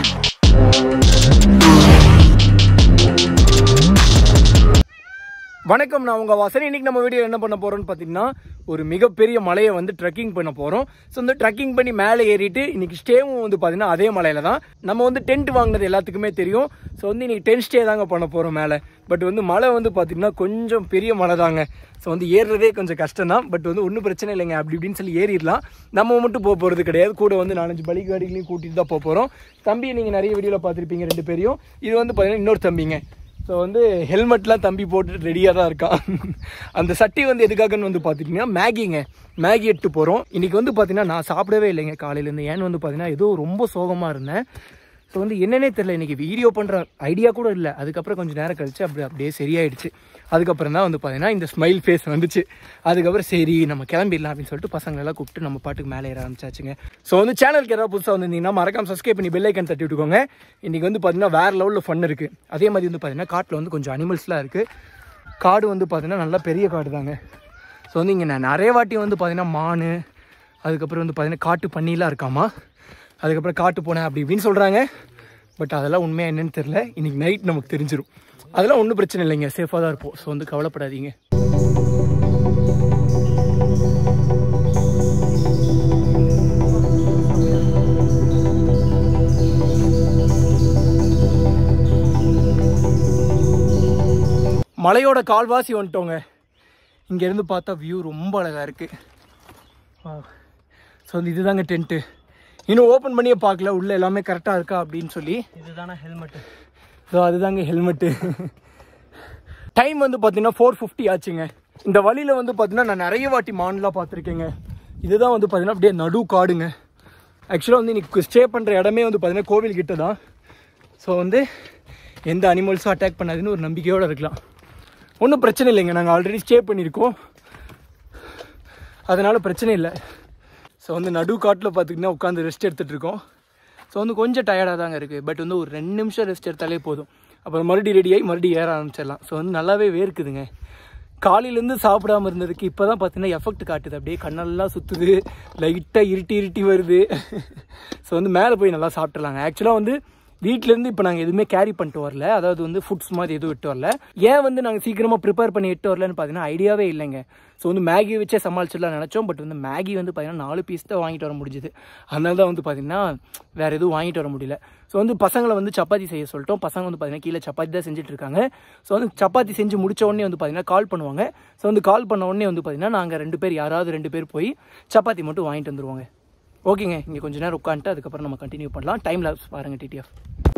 வணக்கம் நான் உங்க வாசன் இன்னைக்கு நம்ம வீடியோ என்ன பண்ண போறோம்னு பார்த்தீங்கன்னா ஒரு மிகப்பெரிய மலையை வந்து ட்ரெக்கிங் பண்ண போறோம் ஸோ இந்த ட்ரெக்கிங் பண்ணி மேலே ஏறிட்டு இன்னைக்கு ஸ்டேவும் வந்து பார்த்தீங்கன்னா அதே மலையில தான் நம்ம வந்து டென்ட் வாங்கினது எல்லாத்துக்குமே தெரியும் ஸோ வந்து இன்னைக்கு டென்ட் ஸ்டே தாங்க பண்ண போறோம் மேலே பட் வந்து மலை வந்து பார்த்தீங்கன்னா கொஞ்சம் பெரிய மலை தாங்க ஸோ வந்து ஏறுறதே கொஞ்சம் கஷ்டம் தான் பட் வந்து ஒன்றும் பிரச்சனை இல்லைங்க அப்படி இப்படின்னு சொல்லி ஏறிடலாம் நம்ம மட்டும் போக போகிறது கிடையாது கூட வந்து நாலஞ்சு பலிகாடிகளையும் கூட்டிட்டு தான் போக போகிறோம் தம்பியை நீங்கள் நிறைய வீடியோவில் பார்த்துருப்பீங்க ரெண்டு பேரையும் இது வந்து பார்த்தீங்கன்னா இன்னொரு தம்பிங்க ஸோ வந்து ஹெல்மெட்லாம் தம்பி போட்டுட்டு ரெடியாக தான் இருக்கான் அந்த சட்டி வந்து எதுக்காகன்னு வந்து பார்த்துட்டிங்கன்னா மேகிங்க மேகி எடுத்து போகிறோம் இன்றைக்கி வந்து பார்த்தீங்கன்னா நான் சாப்பிடவே இல்லைங்க காலையிலேருந்து ஏன்னு வந்து பார்த்தீங்கன்னா ஏதோ ரொம்ப சோகமாக இருந்தேன் ஸோ வந்து என்னன்னே தெரில இன்றைக்கி வீடியோ பண்ணுற ஐடியா கூட இல்லை அதுக்கப்புறம் கொஞ்சம் நேரம் கழிச்சு அப்படி அப்படியே சரியாயிடுச்சு அதுக்கப்புறம் தான் வந்து பார்த்தீங்கன்னா இந்த ஸ்மைல் ஃபேஸ் வந்துச்சு அதுக்கப்புறம் சரி நம்ம கிளம்பிடலாம் அப்படின்னு சொல்லிட்டு பசங்களெல்லாம் கூப்பிட்டு நம்ம பாட்டுக்கு மேலே ஏற ஆரம்பிச்சாச்சுங்க ஸோ வந்து சேனலுக்கு ஏதாவது புதுசாக வந்திருந்தீங்கன்னா மறக்காம சப்ஸ்கிரைப் பண்ணி பெல் ஐக்கன் தட்டி விட்டுக்கோங்க இன்றைக்கி வந்து பார்த்தீங்கன்னா வேறு லெவலில் ஃபன் இருக்குது அதே மாதிரி வந்து பார்த்தீங்கன்னா காட்டில் வந்து கொஞ்சம் அனிமல்ஸ்லாம் இருக்குது காடு வந்து பார்த்தீங்கன்னா நல்லா பெரிய காடு தாங்க ஸோ வந்து இங்கே நான் நிறைய வாட்டி வந்து பார்த்தீங்கன்னா மான் அதுக்கப்புறம் வந்து பார்த்தீங்கன்னா காட்டு பன்னிலாம் இருக்காமா அதுக்கப்புறம் காட்டு போனேன் அப்படி இப்படின்னு சொல்கிறாங்க பட் அதெல்லாம் உண்மையாக என்னன்னு தெரில இன்றைக்கி நைட் நமக்கு தெரிஞ்சிடும் அதெல்லாம் ஒன்றும் பிரச்சனை இல்லைங்க சேஃபாக தான் இருப்போம் ஸோ வந்து கவலைப்படாதீங்க மலையோட கால்வாசி வந்துட்டோங்க இங்கேருந்து பார்த்தா வியூ ரொம்ப அழகாக இருக்குது ஸோ வந்து இதுதாங்க டென்ட்டு இன்னும் ஓப்பன் பண்ணியே பார்க்கல உள்ளே எல்லாமே கரெக்டாக இருக்கா அப்படின்னு சொல்லி இதுதானே ஹெல்மெட்டு ஸோ அதுதாங்க ஹெல்மெட்டு டைம் வந்து பார்த்தீங்கன்னா ஃபோர் ஃபிஃப்டி ஆச்சுங்க இந்த வழியில் வந்து பார்த்தீங்கன்னா நான் நிறைய வாட்டி மான்லாம் பார்த்துருக்கேங்க இதுதான் வந்து பார்த்தீங்கன்னா அப்படியே நடு காடுங்க ஆக்சுவலாக வந்து இன்னைக்கு ஸ்டே பண்ணுற இடமே வந்து பார்த்தீங்கன்னா கோவில் கிட்ட தான் ஸோ வந்து எந்த அனிமல்ஸும் அட்டாக் பண்ணாதுன்னு ஒரு நம்பிக்கையோடு இருக்கலாம் ஒன்றும் பிரச்சனை இல்லைங்க நாங்கள் ஆல்ரெடி ஸ்டே பண்ணியிருக்கோம் அதனால் பிரச்சனை இல்லை ஸோ வந்து நடு காட்டில் பார்த்திங்கன்னா உட்காந்து ரெஸ்ட் எடுத்துகிட்டு இருக்கோம் ஸோ வந்து கொஞ்சம் டயர்டாக தாங்க இருக்குது பட் வந்து ஒரு ரெண்டு நிமிஷம் ரெஸ்ட் எடுத்தாலே போதும் அப்புறம் மறுபடியும் ரெடியாகி மறுபடியும் ஏற ஆரம்பிச்சிடலாம் ஸோ வந்து நல்லாவே வேர்க்குதுங்க காலையிலேருந்து சாப்பிடாம இருந்ததுக்கு இப்போ தான் பார்த்தீங்கன்னா எஃபெக்ட் காட்டுது அப்படியே கண்ணெல்லாம் சுற்றுது லைட்டாக இருட்டி இருட்டி வருது ஸோ வந்து மேலே போய் நல்லா சாப்பிட்றலாங்க ஆக்சுவலாக வந்து வீட்டிலேருந்து இப்போ நாங்கள் எதுவுமே கேரி பண்ணிட்டு வரல அதாவது வந்து ஃபுட்ஸ் மாதிரி எதுவும் விட்டு வரல ஏன் வந்து நாங்கள் சீக்கிரமாக ப்ரிப்பேர் பண்ணி எட்டு வரலன்னு பார்த்தீங்கன்னா ஐடியாவே இல்லைங்க ஸோ வந்து மேகி வச்சே சமாளிச்சிடலாம் நினச்சோம் பட் வந்து மேகி வந்து பார்த்தீங்கன்னா நாலு பீஸ் தான் வாங்கிட்டு வர முடிஞ்சுது அதனால தான் வந்து பார்த்தீங்கன்னா வேறு எதுவும் வாங்கிட்டு வர முடியல ஸோ வந்து பசங்களை வந்து சப்பாத்தி செய்ய சொல்லிட்டோம் பசங்க வந்து பார்த்தீங்கன்னா கீழே சப்பாத்தி தான் செஞ்சுட்டு இருக்காங்க ஸோ வந்து சப்பாத்தி செஞ்சு முடிச்ச உடனே வந்து பார்த்தீங்கன்னா கால் பண்ணுவாங்க ஸோ வந்து கால் பண்ண உடனே வந்து பார்த்தீங்கன்னா நாங்கள் ரெண்டு பேர் யாராவது ரெண்டு பேர் போய் சப்பாத்தி மட்டும் வாங்கிட்டு வந்துருவாங்க ஓகேங்க இங்கே கொஞ்ச நேரம் உட்காந்துட்டு அதுக்கப்புறம் நம்ம கண்டினியூ பண்ணலாம் டைம் லாப்ஸ் பாருங்கள் டிடிஎஃப்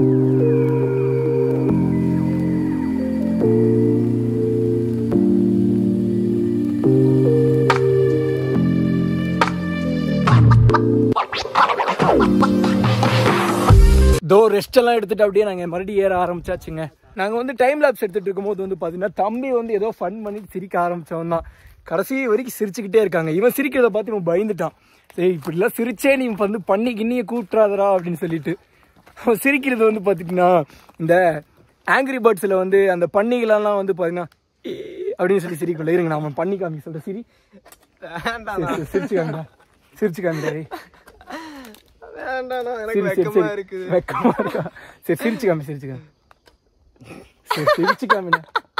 தோ ரெஸ்ட் எல்லாம் எடுத்துட்டு அப்படியே நாங்கள் மறுபடியும் ஏற ஆரம்பிச்சாச்சுங்க நாங்கள் வந்து டைம் லாப்ஸ் எடுத்துட்டு இருக்கும்போது வந்து பார்த்தீங்கன்னா தம்பி வந்து ஏதோ ஃபன் பண்ணி சிரிக்க ஆரம்பிச்சவன் தான் கடைசி வரைக்கும் சிரிச்சுக்கிட்டே இருக்காங்க இவன் சிரிக்கிறத பார்த்து இவன் பயந்துட்டான் சரி இப்படிலாம் சிரிச்சே நீ வந்து பண்ணி கிண்ணியை கூப்பிட்றாதரா அப்படின்னு சொல்லிட்டு அவன் சிரிக்கிறது வந்து பார்த்துட்டிங்கன்னா இந்த ஆங்கிரி பேர்ட்ஸில் வந்து அந்த பன்னிகளெல்லாம் வந்து பார்த்தீங்கன்னா "ஈ" அப்படின்னு சொல்லி சிரிக்கல இருங்க நான் அவன் பண்ணி காமி சொல்கிறேன் சிரி சரி, சரி, சிரிச்சு காமிடா சிரிச்சு காமிடா டேய். வேண்டாண்ணா எனக்கு சரி, சரி, வெக்கமா சரி. இருக்குது வெக்கமா இருக்கா சரி சிரிச்சு காமி சிரிச்சு காமி சரி சிரிச்சு காமிண்ணா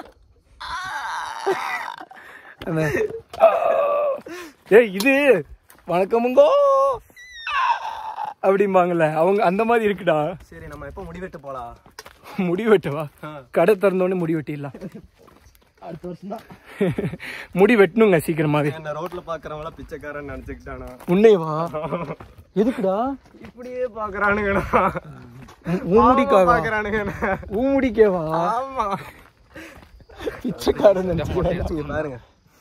அண்ணா. ஏய் இது வணக்கமுங்கோ அப்படிம்பாங்கல்ல அவங்க அந்த மாதிரி இருக்குடா சரி நம்ம எப்போ முடிவெட்டு போலாம் முடி வெட்டவா கடை திறந்தோடனே முடி வெட்டிடலாம் அடுத்த வருஷம் தான் முடி வெட்டணுங்க சீக்கிரமாவே என்ன ரோட்ல பாக்குறவங்கள பிச்சைக்காரன் நினைச்சுக்கிட்டானா உன்னையவா எதுக்குடா இப்படியே பாக்குறானுங்கண்ணா உன் முடிக்காவா பாக்குறானுங்கண்ணா உன் முடிக்கேவா ஆமா பிச்சைக்காரன் நினைச்சுக்கிறான். இங்க பாருங்க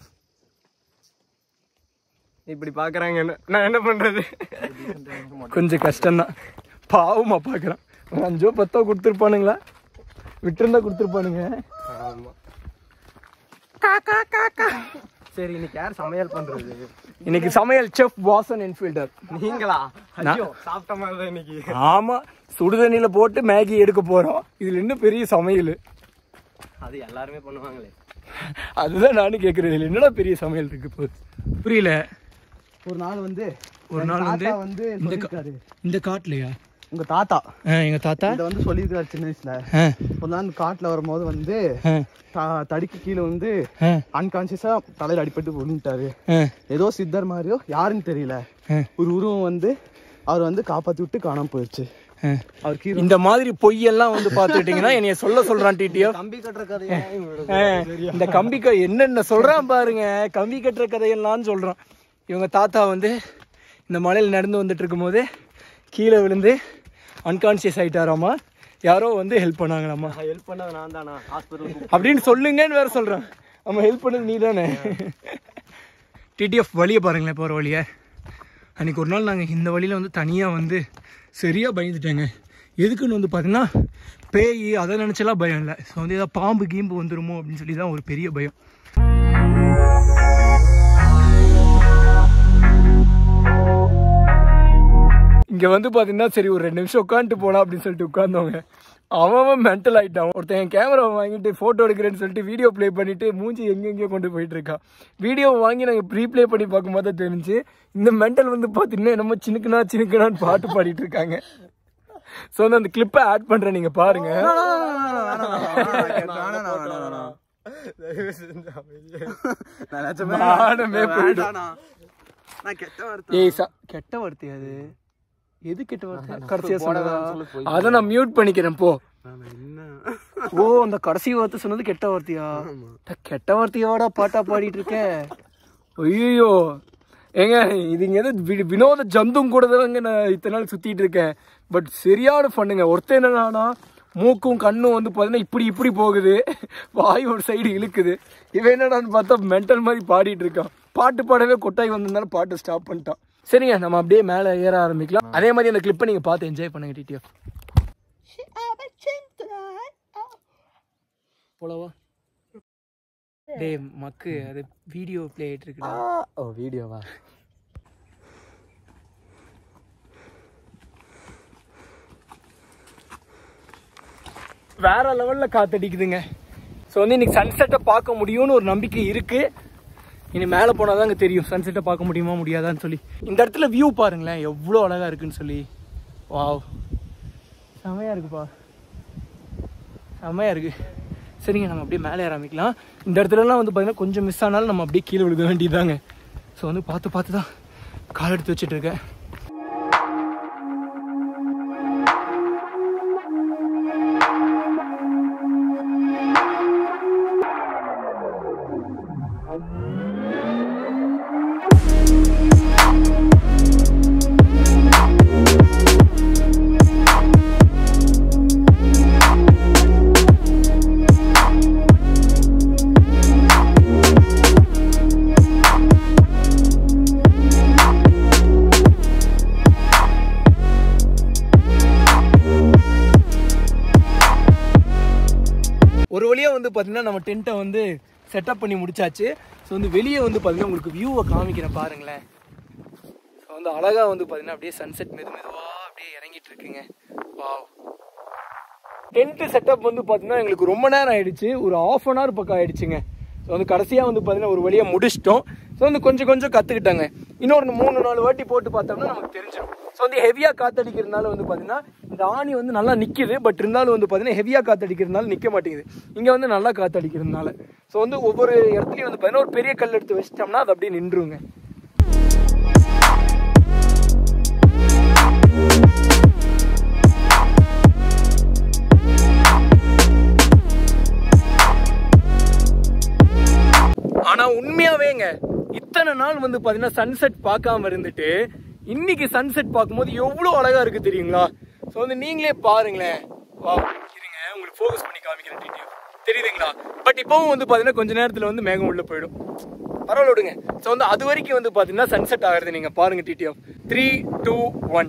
இப்படி பாக்குறாங்க என்ன நான் என்ன பண்றது கொஞ்சம் கஷ்டம்தான் பாவமா பார்க்குறான் ஒரு அஞ்சோ பத்தோ கொடுத்துருப்பானுங்களா விட்டுருந்தா கொடுத்துருப்பானுங்க ஆமா சரி இன்னைக்கு யார் சமையல் பண்றது இன்னைக்கு சமையல் செஃப் வாசன் என்ஃபீல்டர் நீங்களா ஐயோ சாப்பிட்ட மாதிரி தான் இன்னைக்கு ஆமா சுடுதண்ணியில போட்டு மேகி எடுக்க போறோம் இதுல இன்னும் பெரிய சமையல் அது எல்லாருமே பண்ணுவாங்களே அதுதான் நானும் கேட்கறது இல்லை என்னடா பெரிய சமையல் இருக்கு போகுது புரியல ஒரு நாள் வந்து ஒரு நாள் வந்து வந்து இந்த கா- இந்த காட்டுலையா உங்க தாத்தா எங்க தாத்தா இதை வந்து சொல்லியிருக்காரு சின்ன வயசுல ஆ, ஒரு நாள் காட்டுல வரும்போது வந்து ஆ, த- தடிக்கு கீழே வந்து ஆ, அன்கான்சியஸா தலையில அடிபட்டு விழுந்துட்டாரு ஆ, ஏதோ சித்தர் மாதிரியோ யாருன்னு தெரியல ஆ. ஒரு உருவம் வந்து அவர் வந்து காப்பாத்தி விட்டு காணாம போயிடுச்சு ஆ. அவர் கீழே இந்த மாதிரி பொய்யெல்லாம் வந்து பாத்துக்கிட்டீங்கன்னா என்னைய சொல்ல சொல்றான் டிடிஓ கம்பி கட்டுற கதையா இந்த கம்பி க என்னென்ன சொல்றான் பாருங்க கம்பி கட்டுற கதையெல்லாம் சொல்றான் இவங்க தாத்தா வந்து இந்த மலையில் நடந்து வந்துட்டு இருக்கும்போது கீழே விழுந்து அன்கான்சியஸ் ஆயிட்டாராமா யாரோ வந்து ஹெல்ப் பண்ணாங்களாமா ஹெல்ப் பண்ணது நான் தானா ஹாஸ்பிட்டல் அப்படின்னு சொல்லுங்கன்னு வேற சொல்றான் நம்ம ஹெல்ப் பண்ணது நீ தானே டிடிஎஃப் வழியை பாருங்களேன் போகிற வழியை அன்றைக்கி ஒரு நாள் நாங்கள் இந்த வழியில் வந்து தனியாக வந்து சரியாக பயந்துட்டேங்க எதுக்குன்னு வந்து பார்த்தீங்கன்னா பேய் அதை நினச்செல்லாம் பயம் இல்லை ஸோ வந்து ஏதாவது பாம்பு கீம்பு வந்துருமோ அப்படின்னு சொல்லி தான் ஒரு பெரிய பயம் இங்கே வந்து பார்த்தீங்கன்னா சரி ஒரு ரெண்டு நிமிஷம் உட்காந்துட்டு போகலாம் அப்படின்னு சொல்லிட்டு உட்காந்தவங்க அவன் அவன் மென்டல் ஆகிட்டான் ஒருத்தன் என் கேமரா வாங்கிட்டு ஃபோட்டோ எடுக்கிறேன்னு சொல்லிட்டு வீடியோ ப்ளே பண்ணிட்டு மூஞ்சி எங்கெங்கேயோ கொண்டு போயிட்டு இருக்கான் வீடியோ வாங்கி நாங்கள் ப்ரீ ப்ளே பண்ணி பார்க்கும்போது தான் தெரிஞ்சு இந்த மென்டல் வந்து பார்த்தீங்கன்னா என்னமோ சினுக்குனா சினுக்குனான்னு பாட்டு பாடிட்டு இருக்காங்க ஸோ வந்து அந்த கிளிப்பை ஆட் பண்ணுறேன் நீங்கள் பாருங்க மானமே போயிடும் நான் கெட்ட வார்த்தை ஏய் சா கெட்ட வார்த்தை அது எது கெட்ட வார்த்தை கடைசியா சொன்னதா அதை நான் மியூட் பண்ணிக்கிறேன் போ ஓ அந்த கடைசி வார்த்தை சொன்னது கெட்ட வார்த்தையா ட, கெட்ட வார்த்தையோட பாட்டா பாடிட்டு இருக்க ஐயோ ஏங்க இது இங்க எது வி- வினோத ஜந்தும் கூட தாங்க நான் இத்தனை நாள் சுத்திட்டு இருக்கேன் பட் சரியான பண்ணுங்க ஒருத்தன் என்னன்னா மூக்கும் கண்ணும் வந்து பார்த்தீங்கன்னா இப்படி இப்படி போகுது வாய் ஒரு சைடு இழுக்குது இவன் என்னடான்னு பார்த்தா மென்டல் மாதிரி பாடிட்டு இருக்கான் பாட்டு பாடவே கொட்டாய் வந்திருந்தாலும் பாட்டு ஸ்டாப் பண்ணிட்டான் சரிங்க நம்ம அப்படியே மேலே ஏற ஆரம்பிக்கலாம் அதே மாதிரி அந்த கிளிப்பை நீங்கள் பார்த்து என்ஜாய் பண்ணுங்க டிடிஎஃப் போலவா டேய் மக்கு அது வீடியோ ப்ளே ஆயிட்டு இருக்குடா ஓ வீடியோவா வேற லெவல்ல காத்தடிக்குதுங்க ஸோ வந்து இன்னைக்கு சன்செட்டை பார்க்க முடியும்னு ஒரு நம்பிக்கை இருக்கு இனி மேலே போனால் தாங்க தெரியும் சன்செட்டை பார்க்க முடியுமா முடியாதான்னு சொல்லி இந்த இடத்துல வியூ பாருங்களேன் எவ்வளோ அழகா இருக்குன்னு சொல்லி வாவ் செமையா இருக்குப்பா செமையா இருக்கு சரிங்க நம்ம அப்படியே மேலே ஆரம்பிக்கலாம் இந்த இடத்துலலாம் வந்து பார்த்தீங்கன்னா கொஞ்சம் மிஸ் ஆனாலும் நம்ம அப்படியே கீழே விழுக வேண்டியதாங்க ஸோ வந்து பார்த்து பார்த்து தான் கால் எடுத்து வச்சுட்டு இருக்கேன் ஒரு வழியா வந்து பார்த்தீங்கன்னா நம்ம டென்ட்டை வந்து செட்டப் பண்ணி முடிச்சாச்சு ஸோ வந்து வெளியே வந்து பார்த்தீங்கன்னா உங்களுக்கு வியூவை காமிக்கிறேன் பாருங்களேன் ஸோ வந்து அழகா வந்து பார்த்தீங்கன்னா அப்படியே சன்செட் மெது மெதுவாக அப்படியே இறங்கிட்டு இருக்குங்க வாவ் டென்ட்டு செட்டப் வந்து பார்த்தீங்கன்னா எங்களுக்கு ரொம்ப நேரம் ஆயிடுச்சு ஒரு ஆஃப் அன் ஹவர் பக்கம் ஆயிடுச்சுங்க ஸோ வந்து கடைசியாக வந்து பார்த்தீங்கன்னா ஒரு வழியாக முடிச்சிட்டோம் ஸோ வந்து கொஞ்சம் கொஞ்சம் கற்றுக்கிட்டாங்க இன்னொரு மூணு நாலு வாட்டி போட்டு பார்த்தோம்னா நமக்கு தெரிஞ்சிடும் ஸோ வந்து ஹெவியாக காத்தடிக்கிறதுனால வந்து பார்த்தீங்கன்னா இந்த ஆணி வந்து நல்லா நிற்கிது பட் இருந்தாலும் வந்து பார்த்தீங்கன்னா ஹெவியாக காத்தடிக்கிறதுனால நிற்க மாட்டேங்குது இங்கே வந்து நல்லா காத்தடிக்கிறதுனால ஸோ வந்து ஒவ்வொரு இடத்துலையும் வந்து பார்த்தீங்கன்னா ஒரு பெரிய கல் எடுத்து வச்சிட்டோம்னா அது அப்படியே நின்றுங்க ஆனா உண்மையாவேங்க இத்தனை நாள் வந்து பாத்தீங்கன்னா சன்செட் பார்க்காம இருந்துட்டு இன்னைக்கு சன்செட் பார்க்கும்போது எவ்வளவு அழகா இருக்கு தெரியுங்களா ஸோ வந்து நீங்களே பாருங்களேன் வா இருங்க உங்களுக்கு ஃபோக்கஸ் பண்ணி காமிக்கிறேன் டீட்டெயில் தெரியுதுங்களா பட் இப்பவும் வந்து பாத்தீங்கன்னா கொஞ்ச நேரத்துல வந்து மேகம் உள்ள போயிடும் பரவாயில்ல விடுங்க ஸோ வந்து அது வரைக்கும் வந்து பாத்தீங்கன்னா சன்செட் ஆகிறது நீங்க பாருங்க டிடிஎஃப் த்ரீ டூ ஒன்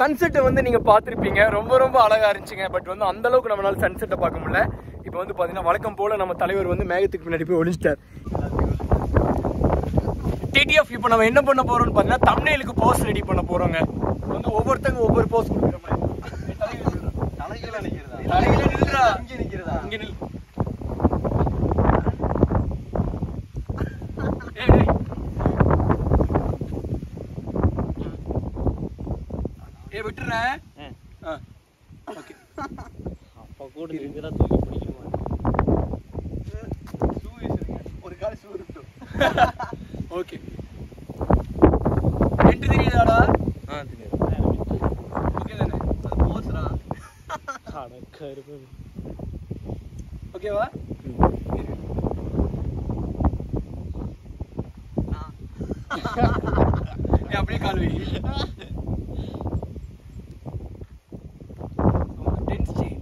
சன்செட்டை வந்து நீங்க பார்த்திருப்பீங்க ரொம்ப ரொம்ப அழகா இருந்துச்சுங்க பட் வந்து அந்த அளவுக்கு நம்மளால சன்செட்டை பார்க்க முடியல இப்போ வந்து பாத்தீங்கன்னா வழக்கம் போல நம்ம தலைவர் வந்து மேகத்துக்கு பின்னாடி போய் ஒளிஞ்சிட்டார் டிடிஎஃப் இப்போ நம்ம என்ன பண்ண போறோம்னு பார்த்தீங்கன்னா தமிழ்நெலுக்கு போஸ் ரெடி பண்ண போறோங்க வந்து ஒவ்வொருத்தங்க ஒவ்வொரு போஸ் கொடுக்குற மாதிரி தலைகீழ நிக்கிறதா தலையில நில்லுடா. இங்க நிக்கிறதா இங்க நில் ஏய், ஏய். ஏய் விட்டுறேன் ஆ ஓகே அப்ப கூட இருக்கிறதா தூக்கி பிடிக்கணுமா ஒரு கால் ஷூ இருக்கட்டும் ஓகே ரெண்டு தெரியுதாடா ஆ தெரியும் ஓகே தானே அது போஸ்ரா ஓகேவா ஏய், அப்படியே கால் வை Tense chain.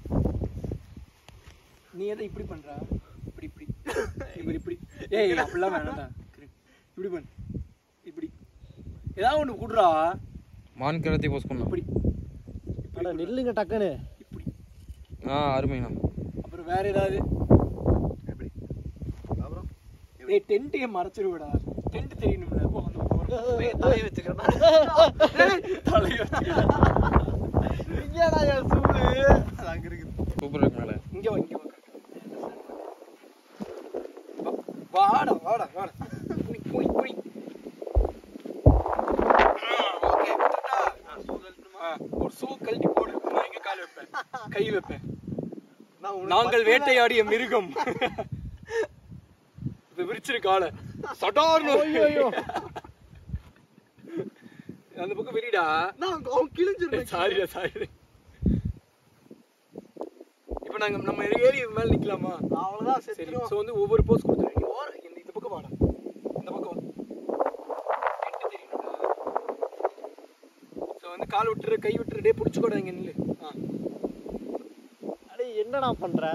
நீ எதை இப்படி பண்றா இப்படி இப்படி இப்படி இப்படி ஏய் அப்படிலாம் வேணாம்டா இப்படி பண்ணு இப்படி ஏதாவது ஒன்று குடுறா மான் கரத்தை போஸ்ட் பண்ணலாம் இப்படி அட நில்லுங்க டக்குன்னு இப்படி ஆ அருமைண்ணா அப்புறம் வேற ஏதாவது எப்படி அப்புறம் ஏய் டென்ட்டையே மறைச்சிருவிடா டென்ட் தெரியணும்ல போ அந்த பக்கம். தலையை வச்சுக்கிறேன் தலையை வச்சுக்கிட்டு. இங்கடா என் சூடு அது அங்க இருக்குது சூப்பர் இருக்கு மேலே இங்க வா இங்க வா வா- வாடா வாடா வாடா குனி குனி குனி ஆ, ஓகே விட்டுட்டா. ஆ, ஷூ கழட்டணுமா? ஆ, ஒரு ஷூ கழட்டி போடு நான் எங்க கால் வைப்பேன் கை வைப்பேன் நான் உனக்கு நாங்கள் வேட்டையாடிய மிருகம் இப்ப விரிச்சிரு காலை சடார்னு ஐயோ. அந்த பக்கம் விரிடா நான் அவன் கிழிஞ்சிருந்தேன் சாரிடா சாரி இப்போ நாங்க நம்ம ஏறி மேல நிக்கலாமா அவ்வளவுதான் சரி செத்துருவோம் சோ வந்து ஒவ்வொரு போஸ் கொடுத்துரு நீ ஓர இந்த இந்த பக்கம் வாடா இந்த பக்கம் எட்டு தெரியணும்டா சோ வந்து கால் விட்டுரு கை விட்டுரு டே புடிச்சுக்கோடா இங்க நில்லு ஆ அடே என்னடா பண்ற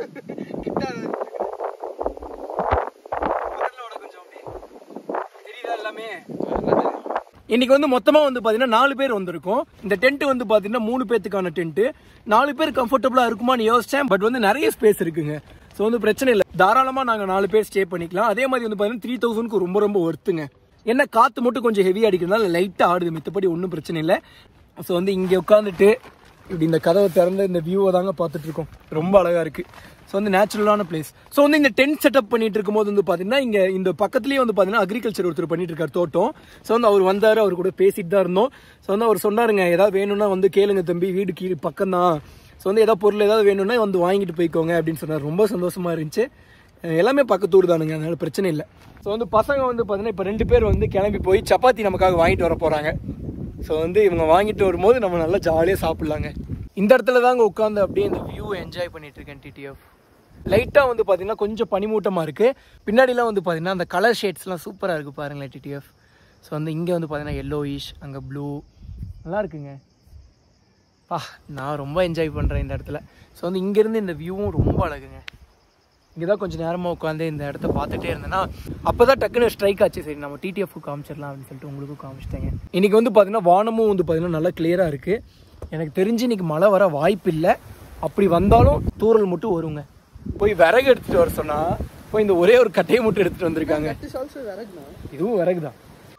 முதல்ல விட கொஞ்சம் அப்படியே தெரியுதா எல்லாமே இன்னைக்கு வந்து மொத்தமா வந்து பாத்தீங்கன்னா நாலு பேர் வந்திருக்கோம் இந்த டென்ட் வந்து பாத்தீங்கன்னா மூணு பேத்துக்கான டென்ட் நாலு பேர் கம்ஃபர்டபுளா இருக்குமான்னு யோசிச்சேன் பட் வந்து நிறைய ஸ்பேஸ் இருக்குங்க ஸோ வந்து பிரச்சனை இல்லை தாராளமா நாங்க நாலு பேர் ஸ்டே பண்ணிக்கலாம் அதே மாதிரி வந்து பாத்தீங்கன்னா த்ரீ தௌசண்ட்க்கு ரொம்ப ரொம்ப ஒர்த்துங்க என்ன காத்து மட்டும் கொஞ்சம் ஹெவி அடிக்கிறதுனால லைட்டா ஆடுது மித்தபடி ஒன்றும் பிரச்சனை இல்லை ஸோ வந்து இங்க உட்காந்துட்டு இப்படி இந்த கதவை திறந்து இந்த வியூவை தாங்க பார்த்துட்டு இருக்கோம் ரொம்ப அழகா இருக்கு ஸோ வந்து நேச்சுரலான பிளேஸ் ஸோ வந்து இந்த டென்ட் செட்டப் பண்ணிட்டு இருக்கும்போது வந்து பார்த்தீங்கன்னா இங்கே இந்த பக்கத்துலேயே வந்து பார்த்தீங்கன்னா அக்ரிகல்ச்சர் ஒருத்தர் பண்ணிட்டு இருக்காரு தோட்டம் ஸோ வந்து அவர் வந்தார் அவர் கூட பேசிட்டு தான் இருந்தோம் ஸோ வந்து அவர் சொன்னாருங்க ஏதாவது வேணும்னா வந்து கேளுங்க தம்பி வீடு கீழே பக்கம் தான் ஸோ வந்து ஏதாவது பொருள் ஏதாவது வேணும்னா வந்து வாங்கிட்டு போய்க்கோங்க அப்படின்னு சொன்னார் ரொம்ப சந்தோஷமா இருந்துச்சு அஹ் எல்லாமே பக்கத்தூர் தானுங்க அதனால பிரச்சனை இல்லை ஸோ வந்து பசங்க வந்து பார்த்தீங்கன்னா இப்போ ரெண்டு பேர் வந்து கிளம்பி போய் சப்பாத்தி நமக்காக வாங்கிட்டு வர போகிறாங்க ஸோ வந்து இவங்க வாங்கிட்டு வரும்போது நம்ம நல்லா ஜாலியாக சாப்பிட்லாங்க இந்த இடத்துல தாங்க உட்காந்து அப்படியே இந்த வியூ என்ஜாய் பண்ணிட்டு இருக்கேன் டிடிஎஃப் லைட்டாக வந்து பார்த்தீங்கன்னா கொஞ்சம் பனிமூட்டமாக இருக்குது பின்னாடிலாம் வந்து பார்த்தீங்கன்னா அந்த கலர் ஷேட்ஸ்லாம் சூப்பராக இருக்குது பாருங்களேன் டிடிஎஃப் ஸோ வந்து இங்கே வந்து பார்த்தீங்கன்னா எல்லோயிஷ் அங்கே ப்ளூ நல்லா இருக்குங்க பா நான் ரொம்ப என்ஜாய் பண்ணுறேன் இந்த இடத்துல ஸோ வந்து இங்கேருந்து இந்த வியூவும் ரொம்ப அழகுங்க இங்கே தான் கொஞ்சம் நேரமாக உட்காந்து இந்த இடத்த பார்த்துட்டே இருந்தேன்னா அப்போ தான் டக்குன்னு ஸ்ட்ரைக் ஆச்சு சரி நம்ம டிடிஎஃப் காமிச்சிடலாம் அப்படின்னு சொல்லிட்டு உங்களுக்கும் காமிச்சிட்டேங்க இன்றைக்கி வந்து பார்த்தீங்கன்னா வானமும் வந்து பார்த்தீங்கன்னா நல்லா கிளியராக இருக்குது எனக்கு தெரிஞ்சு இன்னைக்கு மழை வர வாய்ப்பு இல்லை அப்படி வந்தாலும் தூறல் மட்டும் வருங்க போய் விறகு எடுத்துகிட்டு வர சொன்னால் போய் இந்த ஒரே ஒரு கட்டையை மட்டும் எடுத்துகிட்டு வந்திருக்காங்க இதுவும் விறகு தான்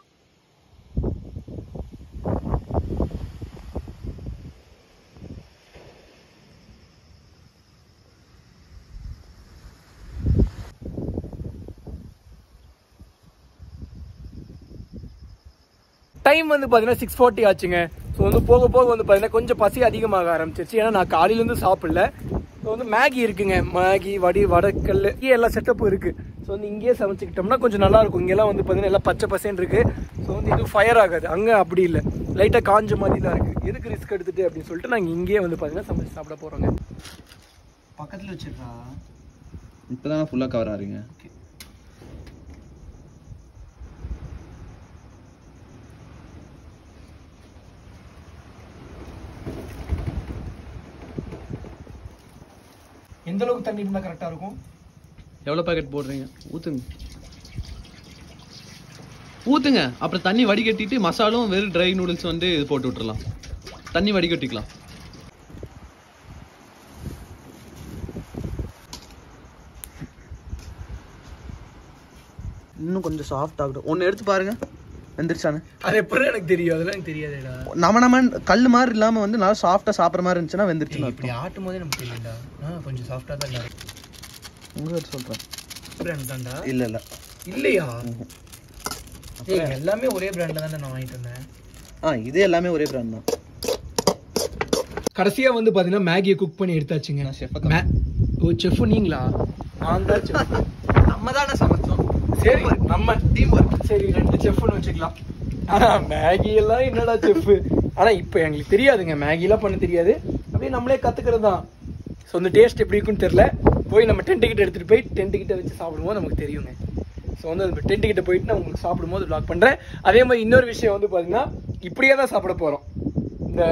டைம் வந்து பார்த்தீங்கன்னா சிக்ஸ் ஃபார்ட்டி ஆச்சுங்க ஸோ வந்து போக போக வந்து பார்த்தீங்கன்னா கொஞ்சம் பசி அதிகமாக ஆரம்பிச்சிருச்சு ஏன்னா நான் காலையிலேருந்து சாப்பிடல ஸோ வந்து மேகி இருக்குங்க மேகி வடி வடக்கல் இங்கே எல்லா செட்டப்பும் இருக்குது ஸோ வந்து இங்கேயே சமைச்சிக்கிட்டோம்னா கொஞ்சம் நல்லா இருக்கும் இங்கெல்லாம் வந்து பார்த்தீங்கன்னா எல்லாம் பச்சை பசேன்னு இருக்குது ஸோ வந்து இது ஃபயர் ஆகாது அங்கே அப்படி இல்லை லைட்டாக காஞ்ச மாதிரி தான் இருக்குது எதுக்கு ரிஸ்க் எடுத்துட்டு அப்படின்னு சொல்லிட்டு நாங்கள் இங்கேயே வந்து பார்த்தீங்கன்னா சமைச்சு சாப்பிட போகிறோங்க பக்கத்தில் வச்சிருக்கா இப்போ தானே ஃபுல்லாக கவர் ஆகிறீங்க எந்த அளவுக்கு தண்ணி இருந்தால் கரெக்டாக இருக்கும் எவ்வளோ பாக்கெட் போடுறீங்க ஊற்றுங்க ஊற்றுங்க அப்புறம் தண்ணி வடிகட்டிட்டு மசாலும் வெறும் ட்ரை நூடுல்ஸ் வந்து இது போட்டு விட்டுறலாம் தண்ணி வடிகட்டிக்கலாம் இன்னும் கொஞ்சம் சாஃப்ட் ஆகட்டும் ஒன்று எடுத்து பாருங்க வெந்துருச்சானு அது எப்படி எனக்கு தெரியும் அதெல்லாம் எனக்கு தெரியாதுடா நம்ம நம்ம கல் மாதிரி இல்லாம வந்து நல்லா சாஃப்டா சாப்பிட்ற மாதிரி இருந்துச்சுன்னா வெந்துருச்சுன்னு இப்படி அர்த்தம் ஆட்டும் போதே நமக்கு தெரியும்டா ஆ கொஞ்சம் சாஃப்டாக தான் இல்லை உங்க சொல்றேன் பிராண்ட் தான்டா இல்ல இல்ல இல்லையா ஏய் எல்லாமே ஒரே பிராண்டில் தானே நான் வாங்கிட்டு வந்தேன் ஆ இது எல்லாமே ஒரே பிராண்ட் தான் கடைசியா வந்து பாத்தீங்கன்னா மேகியை குக் பண்ணி எடுத்தாச்சுங்க நான் chef மே- ஓ செஃப் நீங்களா நான் தான் செஃப் நம்ம தானே சமைச்சோம் சரி நம்ம டீம் ஒர்க் சரி ரெண்டு செஃப்னு வச்சுக்கலாம் ஆனா மேகி எல்லாம் என்னடா செஃப் ஆனா இப்போ எங்களுக்கு தெரியாதுங்க மேகி எல்லாம் பண்ண தெரியாது அப்படியே நம்மளே கத்துக்கிறது தான் ஸோ அந்த டேஸ்ட் எப்படி இருக்குன்னு தெரியல போய் நம்ம டென்ட் கிட்ட எடுத்துட்டு போய் டென்ட் கிட்ட வச்சு சாப்பிடும்போது நமக்கு தெரியுங்க ஸோ வந்து அந்த டென்ட் கிட்ட போயிட்டு நான் உங்களுக்கு சாப்பிடும்போது vlog பண்றேன் அதே மாதிரி இன்னொரு விஷயம் வந்து பாத்தீங்கன்னா இப்படியே தான் சாப்பிட போறோம் இந்த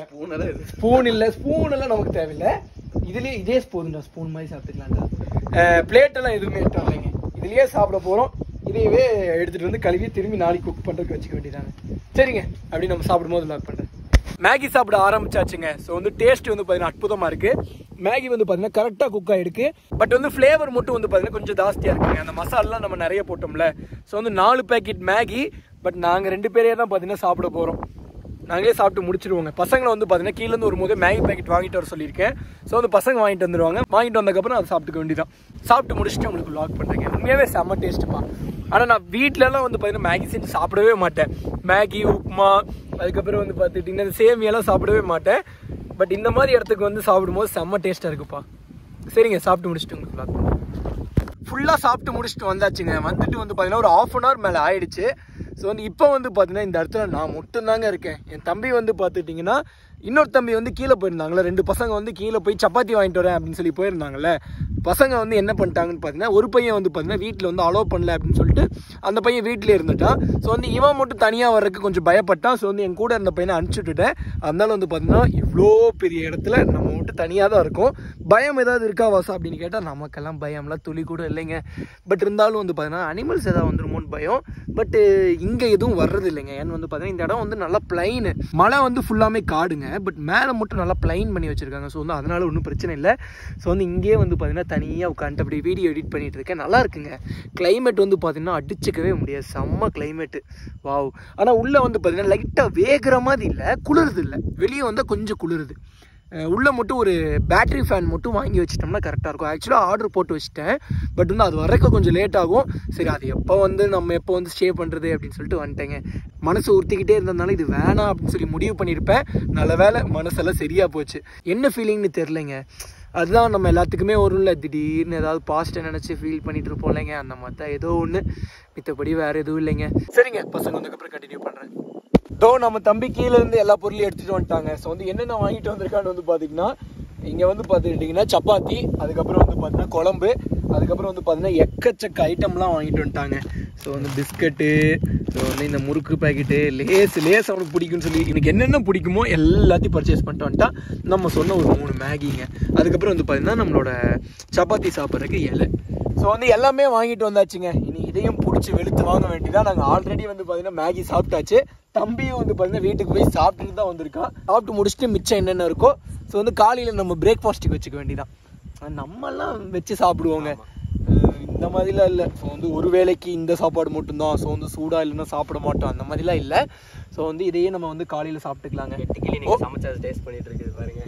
ஸ்பூன் இல்ல ஸ்பூன் எல்லாம் நமக்கு தேவையில்லை இதுலயே இதே ஸ்பூன்டா ஸ்பூன் மாதிரி சாப்பிட்டுக்கலாம்டா பிளேட் எல்லாம் எதுவுமே எடுத்து வரலைங்க இதுலயே சாப்பிட போறோம் இதையவே எடுத்துட்டு வந்து கழுவி திரும்பி நாளைக்கு குக் பண்றதுக்கு வச்சுக்க வேண்டியதாங்க சரிங்க அப்படி நம்ம சாப்பிடும்போது லாக் பண்றேன் மேகி சாப்பிட ஆரம்பிச்சாச்சுங்க ஸோ வந்து டேஸ்ட் வந்து பார்த்தீங்கன்னா அற்புதமாக இருக்கு மேகி வந்து பார்த்தீங்கன்னா கரெக்டாக குக் ஆயிருக்கு பட் வந்து ஃப்ளேவர் மட்டும் வந்து பார்த்தீங்கன்னா கொஞ்சம் ஜாஸ்தியாக இருக்குங்க அந்த மசாலாலாம் நம்ம நிறைய போட்டோம்ல ஸோ வந்து நாலு பேக்கெட் மேகி பட் நாங்கள் ரெண்டு பேரே தான் பார்த்தீங்கன்னா சாப்பிட போகிறோம் நாங்களே சாப்பிட்டு முடிச்சிருவோங்க பசங்களை வந்து பார்த்தீங்கன்னா கீழேருந்து ஒரு போது மேகி பேக்கெட் வாங்கிட்டு வர சொல்லியிருக்கேன் ஸோ வந்து பசங்க வாங்கிட்டு வந்துருவாங்க வாங்கிட்டு வந்ததுக்கப்புறம் அதை சாப்பிட்டுக்க வேண்டியதான் சாப்பிட்டு முடிச்சுட்டு உங்களுக்கு லாக் பண்ணுறேங்க உண்மையாகவே செம்ம டேஸ்ட்டுப்பா ஆனால் நான் வீட்டிலலாம் வந்து பார்த்தீங்கன்னா மேகி செஞ்சு சாப்பிடவே மாட்டேன் மேகி உப்புமா அதுக்கப்புறம் வந்து பார்த்துட்டிங்கன்னா இந்த சேமியெல்லாம் சாப்பிடவே மாட்டேன் பட் இந்த மாதிரி இடத்துக்கு வந்து சாப்பிடும்போது செம்ம டேஸ்ட்டாக இருக்குப்பா சரிங்க சாப்பிட்டு முடிச்சுட்டு உங்களுக்கு லாக் பண்ணுறேன் ஃபுல்லாக சாப்பிட்டு முடிச்சுட்டு வந்தாச்சுங்க வந்துட்டு வந்து பார்த்தீங்கன்னா ஒரு ஆஃப் அன் ஹவர் மேலே ஆயிடுச்சு ஸோ வந்து இப்போ வந்து பார்த்தீங்கன்னா இந்த இடத்துல நான் மட்டும்தாங்க இருக்கேன் என் தம்பி வந்து பார்த்துட்டிங்கன்னா இன்னொரு தம்பி வந்து கீழே போயிருந்தாங்களே ரெண்டு பசங்க வந்து கீழே போய் சப்பாத்தி வாங்கிட்டு வரேன் அப்படின்னு சொல்லி போயிருந்தாங்கல்ல பசங்க வந்து என்ன பண்ணிட்டாங்கன்னு பார்த்தீங்கன்னா ஒரு பையன் வந்து பார்த்தீங்கன்னா வீட்டில் வந்து அலோவ் பண்ணல அப்படின்னு சொல்லிட்டு அந்த பையன் வீட்டிலே இருந்துட்டான் ஸோ வந்து இவன் மட்டும் தனியாக வர்றதுக்கு கொஞ்சம் பயப்பட்டான் ஸோ வந்து என் கூட இருந்த பையனை அனுப்பிச்சி விட்டுட்டேன் அதனால வந்து பார்த்தீங்கன்னா இவ்வளோ பெரிய இடத்துல நம்ம மட்டும் தனியாக தான் இருக்கும் பயம் ஏதாவது இருக்கா வாசா அப்படின்னு கேட்டால் நமக்கெல்லாம் பயம்லாம் துளி கூட இல்லைங்க பட் இருந்தாலும் வந்து பார்த்தீங்கன்னா அனிமல்ஸ் ஏதாவது வந்துருமோன்னு பயம் பட் இங்கே எதுவும் வர்றது இல்லைங்க ஏன்னு வந்து பார்த்தீங்கன்னா இந்த இடம் வந்து நல்லா பிளைன் மழை வந்து ஃபுல்லாமே காடுங்க பட் மேலே மட்டும் நல்லா பிளைன் பண்ணி வச்சிருக்காங்க ஸோ வந்து அதனால ஒன்றும் பிரச்சனை இல்லை ஸோ வந்து இங்கேயே வந்து பார்த்தீங்கன்னா தனியாக உட்காந்துட்டு அப்படி வீடியோ எடிட் பண்ணிட்டு இருக்கேன் நல்லா இருக்குங்க கிளைமேட் வந்து பார்த்தீங்கன்னா அடிச்சுக்கவே முடியாது செம்ம கிளைமேட்டு வாவ் ஆனால் உள்ளே வந்து பார்த்தீங்கன்னா லைட்டாக வேகிற மாதிரி இல்லை குளிருது இல்லை வெளியே வந்தால் கொஞ்சம் குளிருது அஹ் உள்ள மட்டும் ஒரு பேட்டரி ஃபேன் மட்டும் வாங்கி வச்சிட்டோம்னா கரெக்டாக இருக்கும் ஆக்சுவலாக ஆர்டர் போட்டு வச்சிட்டேன் பட் வந்து அது வரைக்கும் கொஞ்சம் லேட் ஆகும் சரி அது எப்போ வந்து நம்ம எப்போ வந்து ஸ்டே பண்ணுறது அப்படின்னு சொல்லிட்டு வந்துட்டேங்க மனசு உறுத்திக்கிட்டே இருந்ததுனால இது வேணாம் அப்படின்னு சொல்லி முடிவு பண்ணியிருப்பேன் நல்ல வேலை மனசெல்லாம் சரியாக போச்சு என்ன ஃபீலிங்னு தெரிலங்க அதுதான் நம்ம எல்லாத்துக்குமே வரும்ல திடீர்னு ஏதாவது பாஸ்ட்டை நினச்சி ஃபீல் பண்ணிட்டு இருப்போம் இல்லைங்க அந்த மாதிரி தான் ஏதோ ஒன்று மித்தபடி வேறு எதுவும் இல்லைங்க சரிங்க பசங்க வந்ததுக்கப்புறம் கண்டினியூ பண்ணுறேன் தோ நம்ம தம்பி கீழ இருந்து எல்லா பொருளையும் எடுத்துட்டு வந்துட்டாங்க ஸோ வந்து என்னென்ன வாங்கிட்டு வந்திருக்கான்னு வந்து பார்த்தீங்கன்னா இங்கே வந்து பார்த்துக்கிட்டிங்கன்னா சப்பாத்தி அதுக்கப்புறம் வந்து பார்த்தீங்கன்னா குழம்பு அதுக்கப்புறம் வந்து பார்த்தீங்கன்னா எக்கச்சக்க ஐட்டம்லாம் வாங்கிட்டு வந்துட்டாங்க ஸோ வந்து பிஸ்கட்டு ஸோ வந்து இந்த முறுக்கு பாக்கெட்டு லேஸ் லேஸ் அவனுக்கு பிடிக்கும்னு சொல்லி எனக்கு என்னென்ன பிடிக்குமோ எல்லாத்தையும் பர்ச்சேஸ் பண்ணிட்டு வந்துட்டா நம்ம சொன்ன ஒரு மூணு மேகிங்க அதுக்கப்புறம் வந்து பார்த்தீங்கன்னா நம்மளோட சப்பாத்தி சாப்பிட்றதுக்கு இலை ஸோ வந்து எல்லாமே வாங்கிட்டு வந்தாச்சுங்க இனி இதையும் பிடிச்சி வெளுத்து வாங்க வேண்டியதான் நாங்கள் ஆல்ரெடி வந்து பார்த்தீங்கன்னா மேகி சாப்பிட்டாச்சு தம்பியும் வந்து பார்த்தீங்கன்னா வீட்டுக்கு போய் சாப்பிட்டுட்டு தான் வந்திருக்கான் சாப்பிட்டு முடிச்சுட்டு மிச்சம் என்னென்ன இருக்கோ ஸோ வந்து காலையில் நம்ம பிரேக்ஃபாஸ்ட்டுக்கு வச்சுக்க வேண்டியதான் ஆனா, நம்மெல்லாம் வச்சு சாப்பிடுவோங்க அஹ் இந்த மாதிரிலாம் இல்லை ஸோ வந்து ஒரு வேளைக்கு இந்த சாப்பாடு மட்டும்தான் ஸோ வந்து சூடாக இல்லைன்னா சாப்பிட மாட்டோம் அந்த மாதிரிலாம் இல்லை ஸோ வந்து இதையே நம்ம வந்து காலையில் சாப்பிட்டுக்கலாங்க ஓ. சமைச்சா டேஸ்ட் பண்ணிட்டு இருக்குது பாருங்க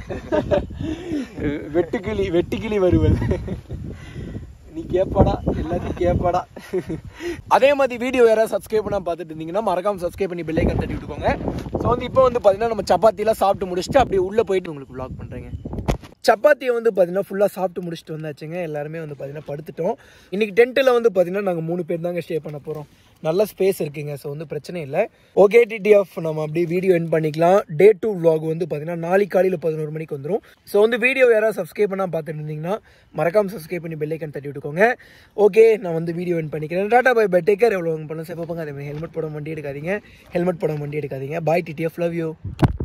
வெட்டுக்கிளி வெட்டுக்கிளி வருவல் நீ கேப்பாடா எல்லாத்தையும் கேப்பாடா அதே மாதிரி வீடியோ யாராவது சப்ஸ்கிரைப் பண்ணாம பார்த்துட்டு இருந்தீங்கன்னா மறக்காம சப்ஸ்கிரைப் பண்ணி பெல்லைக்கன் தட்டி விட்டுக்கோங்க ஸோ வந்து இப்போ வந்து பார்த்தீங்கன்னா நம்ம சப்பாத்திலாம் சாப்பிட்டு முடிச்சுட்டு அப்படியே உள்ளே போயிட்டு உங்களுக்கு vlog பண்ணுறேங்க சப்பாத்தியை வந்து பார்த்தீங்கன்னா ஃபுல்லாக சாப்பிட்டு முடிச்சுட்டு வந்தாச்சுங்க எல்லாருமே வந்து பார்த்தீங்கன்னா படுத்துட்டோம் இன்னைக்கு டென்ட்டில் வந்து பார்த்தீங்கன்னா நாங்கள் மூணு பேர் தாங்க ஸ்டே பண்ண போகிறோம் நல்ல ஸ்பேஸ் இருக்குங்க ஸோ வந்து பிரச்சனை இல்லை ஓகே டிடிஎஃப் நம்ம அப்படியே வீடியோ என் பண்ணிக்கலாம் டே டூ vlog வந்து பார்த்தீங்கன்னா நாளைக்கு காலையில் பதினோரு மணிக்கு வந்துடும் ஸோ வந்து வீடியோ யாராவது சப்ஸ்கிரைப் பண்ணால் பார்த்துட்டு இருந்தீங்கன்னா மறக்காம சப்ஸ்கிரைப் பண்ணி பெல்லைக்கன் தட்டி விட்டுக்கோங்க ஓகே நான் வந்து வீடியோ என் பண்ணிக்கிறேன் tata bye bye take care எவ்வளோ பண்ண சேஃபாக அதே மாதிரி ஹெல்மெட் போட வண்டி எடுக்காதீங்க ஹெல்மெட் போட வண்டி எடுக்காதீங்க பாய் டிடிஎஃப் லவ் யூ